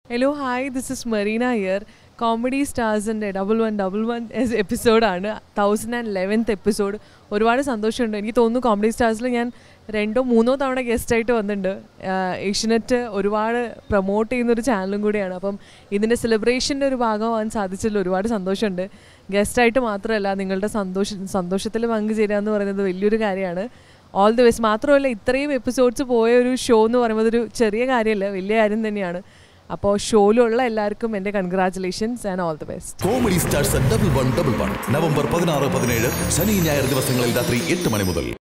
hello hi this is Marina here comedy സ്റ്റാർസിൻ്റെ double one double one എപ്പിസോഡാണ് thousand and eleventh episode ഒരുപാട് സന്തോഷമുണ്ട് എനിക്ക് തോന്നുന്നു കോമഡി സ്റ്റാർസിൽ ഞാൻ രണ്ടോ മൂന്നോ തവണ ഗസ്റ്റായിട്ട് വന്നിട്ടുണ്ട് ആഹ് ഏഷ്യനെറ്റ് ഒരുപാട് പ്രൊമോട്ട് ചെയ്യുന്നൊരു ചാനലും കൂടിയാണ് അപ്പം ഇതിൻ്റെ സെലിബ്രേഷൻ്റെ ഒരു ഭാഗമാകാൻ സാധിച്ചതിൽ ഒരുപാട് സന്തോഷമുണ്ട് ഗസ്റ്റായിട്ട് മാത്രമല്ല നിങ്ങളുടെ സന്തോഷം സന്തോഷത്തിൽ പങ്കുചേരുക എന്ന് പറയുന്നത് വലിയൊരു കാര്യമാണ് ഓൾ ദി ബെസ്റ്റ് മാത്രമല്ല ഇത്രയും എപ്പിസോഡ്സ് പോയ ഒരു ഷോ എന്ന് പറയുന്നത് ഒരു ചെറിയ കാര്യമല്ല വലിയ കാര്യം തന്നെയാണ് അപ്പോൾ ഷോയിലുള്ള എല്ലാവർക്കും എൻ്റെ congratulations and all the best comedy stars double one double one November പതിനാറ് പതിനേഴ് ശനി ഞായർ ദിവസങ്ങളിൽ രാത്രി എട്ട് മണി മുതൽ